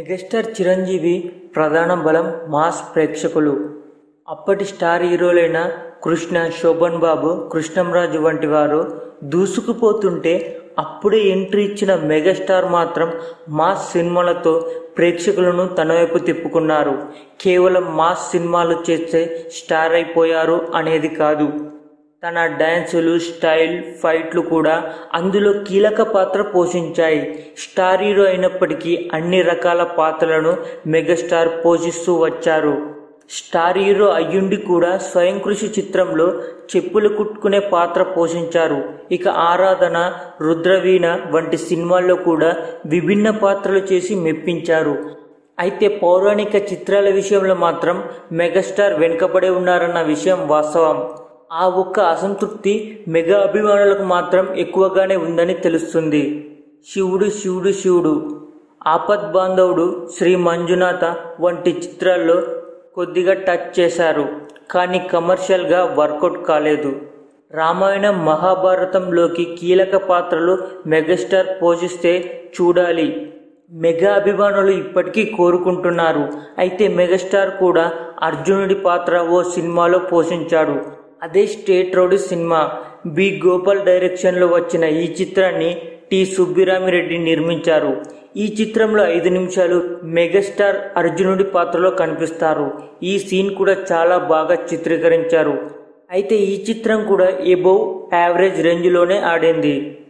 megastar Chiranjeevi ప్రధాన బలం mass ప్రేక్షకులు అప్పటి స్టార్ హీరోలైన కృష్ణ శోభన్ బాబు కృష్ణంరాజు వంటి వారు దూసుకుపోతుంటే అప్పుడే ఎంట్రీ ఇచ్చిన మెగాస్టార్ మాత్రం మాస్ సినిమాలతో ప్రేక్షకులను తన వైపు తిప్పుకున్నారు కేవలం మాస్ సినిమాలు చేస్తే స్టార్ అయిపోయారు అనేది కాదు తన డ్యాన్సులు స్టైల్ ఫైట్లు కూడా అందులో కీలక పాత్ర పోషించాయి స్టార్ హీరో అయినప్పటికీ అన్ని రకాల పాత్రలను మెగాస్టార్ పోషిస్తూ వచ్చారు స్టార్ హీరో అయ్యుండి కూడా స్వయం కృషి చిత్రంలో చెప్పులు కుట్టుకునే పాత్ర పోషించారు ఇక ఆరాధన రుద్రవీణ వంటి సినిమాల్లో కూడా విభిన్న పాత్రలు చేసి మెప్పించారు అయితే పౌరాణిక చిత్రాల విషయంలో మాత్రం మెగాస్టార్ వెనుకబడి ఉన్నారన్న విషయం వాస్తవం ఆ ఒక్క అసంతృప్తి మెగా అభిమానులకు మాత్రం ఎక్కువగానే ఉందని తెలుస్తుంది శివుడు శివుడు శివుడు ఆపద్ బాంధవుడు శ్రీ మంజునాథ వంటి చిత్రాల్లో కొద్దిగా టచ్ చేశారు కానీ కమర్షియల్గా వర్కౌట్ కాలేదు రామాయణం మహాభారతంలోకి కీలక పాత్రలు మెగాస్టార్ పోషిస్తే చూడాలి మెగా అభిమానులు ఇప్పటికీ కోరుకుంటున్నారు అయితే మెగాస్టార్ కూడా అర్జునుడి పాత్ర ఓ సినిమాలో పోషించాడు అదే స్టేట్ రోడ్ సినిమా బి గోపాల్ డైరెక్షన్లో వచ్చిన ఈ చిత్రాన్ని టి సుబ్బిరామిరెడ్డి నిర్మించారు ఈ చిత్రంలో ఐదు నిమిషాలు మెగాస్టార్ అర్జునుడి పాత్రలో కనిపిస్తారు ఈ సీన్ కూడా చాలా బాగా చిత్రీకరించారు అయితే ఈ చిత్రం కూడా ఎబోవ్ యావరేజ్ రేంజ్లోనే ఆడింది